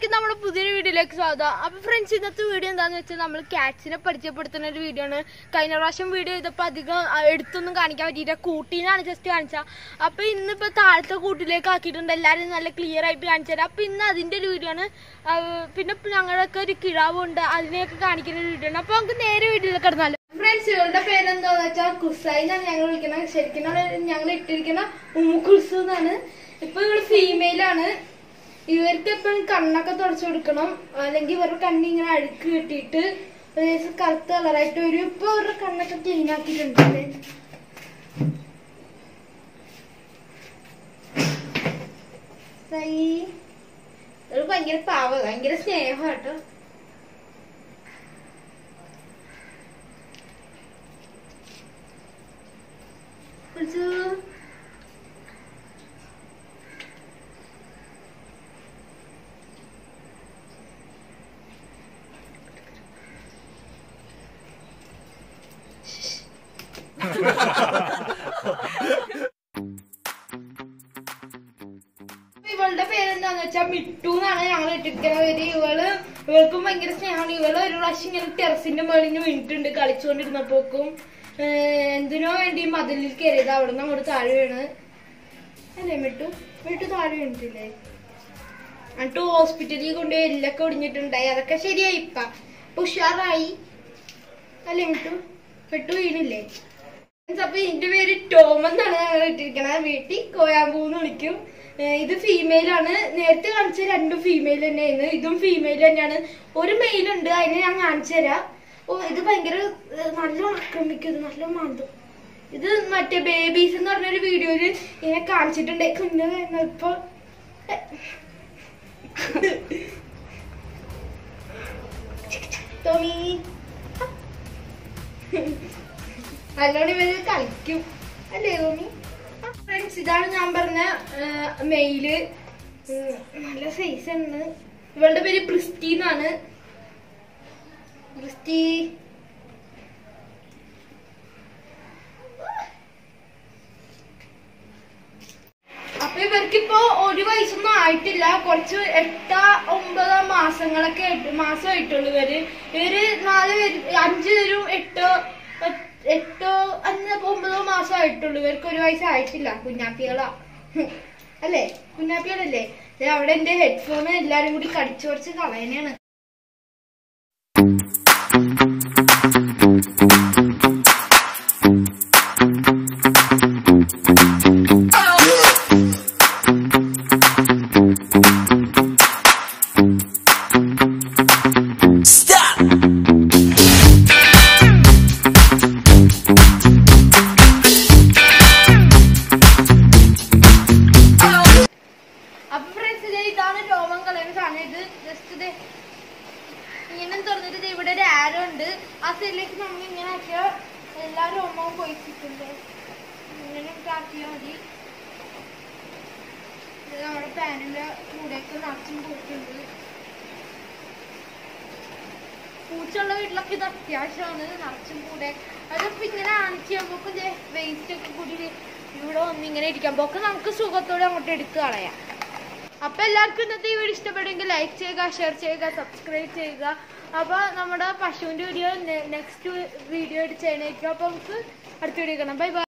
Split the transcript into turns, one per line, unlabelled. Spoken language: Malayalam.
എല്ലാവർക്കും നമ്മുടെ പുതിയൊരു വീഡിയോയിലേക്ക് സ്വാഗതം അപ്പൊ ഫ്രണ്ട്സ് ഇന്നത്തെ വീഡിയോ എന്താന്ന് വെച്ചാൽ നമ്മൾ കാറ്റ്സിനെ പരിചയപ്പെടുത്തുന്ന ഒരു വീഡിയോ ആണ് കഴിഞ്ഞ പ്രാവശ്യം വീഡിയോ ചെയ്തപ്പോൾ അധികം ആ, എടുത്തൊന്നും കാണിക്കാൻ പറ്റിയില്ല കൂട്ടീനാണ് ജസ്റ്റ് കാണിച്ചാൽ അപ്പൊ ഇന്നിപ്പോ താഴത്തെ കൂട്ടിലേക്ക് ആക്കിയിട്ടുണ്ട് എല്ലാവരും നല്ല ക്ലിയർ ആയിട്ട് കാണിച്ചു തരാം അപ്പൊ ഇന്ന് അതിന്റെ ഒരു വീഡിയോ ആണ് ആ, പിന്നെ ഇപ്പൊ ഞങ്ങളൊക്കെ ഒരു കിടാവുണ്ട് അതിനെയൊക്കെ കാണിക്കുന്ന ഒരു വീഡിയോ ആണ് അപ്പൊ നമുക്ക് നേരെ വീഡിയോയിലേക്ക് കിടന്നാലോ ഫ്രണ്ട്സ് ഇവളുടെ പേരെന്താന്ന് വെച്ചാൽ കുസായി എന്നാണ് ഞങ്ങൾ വിളിക്കുന്നത് ശരിക്കും ഞങ്ങൾ ഇട്ടിരിക്കുന്ന ഉമ്മു കുൽസു എന്നാണ് ഇപ്പൊ ഇവള് ഫീമെയിൽ ആണ് ഇവർക്ക് എപ്പോഴും കണ്ണൊക്കെ തുടച്ചു കൊടുക്കണം അല്ലെങ്കിൽ ഇവരുടെ കണ്ണ് ഇങ്ങനെ അഴുക്ക് കിട്ടിയിട്ട് ഒരു ദിവസം കറുത്ത കളറായിട്ട് വരും ഇപ്പൊ അവരുടെ കണ്ണൊക്കെ ക്ലീൻ ആക്കിയിട്ടുണ്ട് അല്ലേ? സൈ. ഇവള് ഭയങ്കര പാവ ഭയങ്കര സ്നേഹം കേട്ടോ കുൽസു. ഇവളുടെ പേരെന്താന്ന് വെച്ചാൽ മിട്ടു എന്നാണ് ഞങ്ങൾ ഇട്ടിരിക്കുന്നത് ഒരു ഇവള് ഇവൾക്കും ഭയങ്കര സ്നേഹമാണ് ഇവള് ഒരു പ്രാവശ്യം ഇങ്ങനെ ടെറസിന്റെ മുകളിൽ വീണിട്ടുണ്ട് കളിച്ചുകൊണ്ടിരുന്നപ്പോക്കും ഏഹ് എന്തിനോ വേണ്ടി മതിലിൽ കയറിയത് അവിടെ നിന്ന് അങ്ങോട്ട് താഴെ വീണ് അല്ലേ മിട്ടു മിട്ടു താഴെ വീണിട്ടില്ലേ എന്നിട്ട് ഹോസ്പിറ്റലിൽ കൊണ്ടുപോയി എല്ലൊക്കെ ഒടിഞ്ഞിട്ടുണ്ടായി അതൊക്കെ ശരിയായി ഇപ്പ ഇപ്പൊ ഉഷാറായി അല്ലേ മിട്ടു മിട്ടു വീണില്ലേ അപ്പൊ ഇതിന്റെ പേര് ടോം എന്നാണ് ഞങ്ങൾ ഇട്ടിരിക്കണത് വീട്ടിൽ കോയാമ്പൂന്ന് വിളിക്കും ഏഹ് ഇത് ഫീമെയിൽ ആണ് നേരത്തെ കാണിച്ച രണ്ടും ഫീമെയിൽ തന്നെയായിരുന്നു ഇതും ഫീമെയിൽ തന്നെയാണ് ഒരു മെയിൽ ഉണ്ട് അതിനെ ഞാൻ കാണിച്ചു തരാം ഓ ഇത് ഭയങ്കര ഏഹ് നല്ലോണം ആക്രമിക്കും ഇത് നല്ല മാന്തും ഇത് മറ്റേ ബേബീസ് എന്ന് പറഞ്ഞൊരു വീഡിയോയില് ഇങ്ങനെ കാണിച്ചിട്ടുണ്ട് കുഞ്ഞു ഇപ്പൊ ടോമി നല്ലോണം ഇവര് കളിക്കും അല്ലേ തോന്നി ഫ്രണ്ട്സ് ഇതാണ് ഞാൻ പറഞ്ഞ മെയില് ഉം, നല്ല സൈസ് ആണ് ഇവളുടെ പേര് പ്രിസ്റ്റി എന്നാണ് പ്രിസ്റ്റി അപ്പൊ ഇവർക്കിപ്പോ ഒരു വയസ്സൊന്നും ആയിട്ടില്ല കുറച്ച് എട്ടാ ഒമ്പതോ മാസങ്ങളൊക്കെ ആയിട്ട് മാസമായിട്ടുള്ളൂ ഇവര് ഇവര് നാല് പേര് അഞ്ചു പേരും എട്ടോ എട്ടോ അഞ്ച് ഒമ്പതോ മാസം ആയിട്ടുള്ളൂ ഇവർക്ക് ഒരു വയസ്സായിട്ടില്ല കുഞ്ഞാപ്പികളാ ഹും. അല്ലേ കുഞ്ഞാപ്പികളല്ലേ ദേ അവിടെ എന്റെ ഹെഡ്ഫോൺ എല്ലാരും കൂടി കടിച്ചു കുറച്ച് കളയനാണ് അപ്പൊ ഫ്രണ്ട്സ് ഇതേ ഇതാണ് രോമം കളയുന്ന സാധനം ഇത് ജസ്റ്റ് ഇത് ഇങ്ങനെ തുറന്നിട്ട് ദേ ഇവിടെ ഒരു ആരോ ഉണ്ട് ആ സൈഡിലേക്ക് നമ്മൾ ഇങ്ങനെ ആക്കിയാൽ എല്ലാ രോമവും പോയി കിട്ടുന്നത് ഇങ്ങനെ ഒക്കെ ആക്കിയാൽ മതി ഇത് നമ്മുടെ പാനിന്റെ കൂടെയൊക്കെ നിറച്ചും പൂട്ടുണ്ട് പൂച്ചുള്ള വീട്ടിലൊക്കെ ഇത് അത്യാവശ്യമാണ് നിറച്ചും കൂടെ അതിപ്പോ ഇങ്ങനെ ആണിച്ച് നമുക്ക് വേസ്റ്റ് ഒക്കെ കൂടി ഇവിടെ വന്ന് ഇങ്ങനെ ഇരിക്കുമ്പോ ഒക്കെ നമുക്ക് സുഖത്തോടെ അങ്ങോട്ട് എടുത്ത് കളയാം അപ്പൊ എല്ലാവർക്കും ഇന്നത്തെ ഈ വീഡിയോ ഇഷ്ടപ്പെടുമെങ്കിൽ ലൈക്ക് ചെയ്യുക ഷെയർ ചെയ്യുക സബ്സ്ക്രൈബ് ചെയ്യുക അപ്പൊ നമ്മുടെ പശുവിന്റെ വീഡിയോ നെക്സ്റ്റ് വീഡിയോ ആയിട്ട് ചെയ്യണേക്കും അപ്പൊ നമുക്ക് അടുത്ത വീഡിയോ കാണാം ബൈ ബൈ